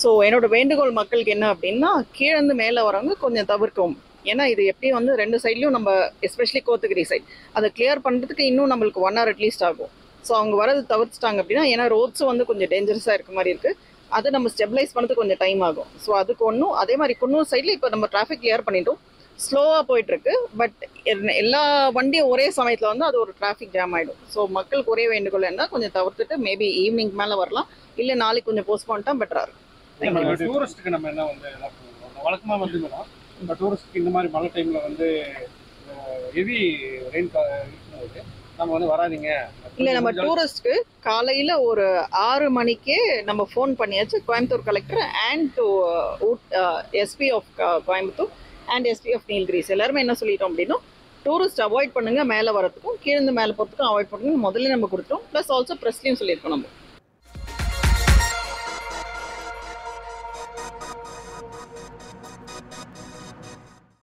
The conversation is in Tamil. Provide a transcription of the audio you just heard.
ஸோ என்னோட வேண்டுகோள் மக்களுக்கு என்ன அப்படின்னா கீழேருந்து மேலே வரவங்க கொஞ்சம் தவிர்க்கவும் ஏன்னா இது எப்படியும் வந்து ரெண்டு சைட்லையும் நம்ம எஸ்பெஷலி கோத்தகிரி சைட் அதை கிளியர் பண்ணுறதுக்கு இன்னும் நம்மளுக்கு ஒன் ஹவர் அட்லீஸ்ட் ஆகும் ஸோ அவங்க வரது தவிர்த்துட்டாங்க அப்படின்னா ஏன்னா ரோட்ஸும் வந்து கொஞ்சம் டேஞ்சரஸாக இருக்க மாதிரி இருக்குது அதை நம்ம ஸ்டெபிளைஸ் பண்ணுறதுக்கு கொஞ்சம் டைம் ஆகும் ஸோ அதுக்கு ஒன்றும் அதே மாதிரி குன்னூர் சைடில் இப்போ நம்ம டிராஃபிக் கிளியர் பண்ணிட்டோம் ஸ்லோவாக போயிட்டுருக்கு பட் எல்லா வண்டியும் ஒரே சமயத்தில் வந்து அது ஒரு டிராஃபிக் ஜாம் ஆகிடும் ஸோ மக்களுக்கு ஒரே வேண்டுகோள் என்ன கொஞ்சம் தவிர்த்துட்டு மேபி ஈவினிங் மேலே வரலாம் இல்லை நாளைக்கு கொஞ்சம் போஸ்ட் பண்ணிட்டா பெட்டராக இருக்கும் டூரிஸ்ட்டுக்கு நம்ம என்ன வந்து எல்லாம் பண்ணுவோம்? வழக்கமா வந்து மேடம் இந்த டூரிஸ்ட்க்கு இந்த மாதிரி மழை டைம்ல வந்து ஹெவி ரெயின் இருக்கும்போது நம்ம வந்து வராதீங்க இல்லை நம்ம டூரிஸ்ட்க்கு காலையில் ஒரு ஆறு மணிக்கே நம்ம ஃபோன் பண்ணியாச்சு Coimbatore collector and to SP of Coimbatore and SP of Nilgiris எல்லாருமே என்ன சொல்லிட்டோம் அப்படின்னா டூரிஸ்ட் அவாய்ட் பண்ணுங்க மேலே வரதுக்கும் கீழே மேலே போகிறதுக்கும் அவாய்ட் பண்ணுங்க முதல்ல நம்ம கொடுத்தோம் ப்ளஸ் ஆல்சோ ப்ரெஸ்லையும் சொல்லியிருக்கோம் நம்ம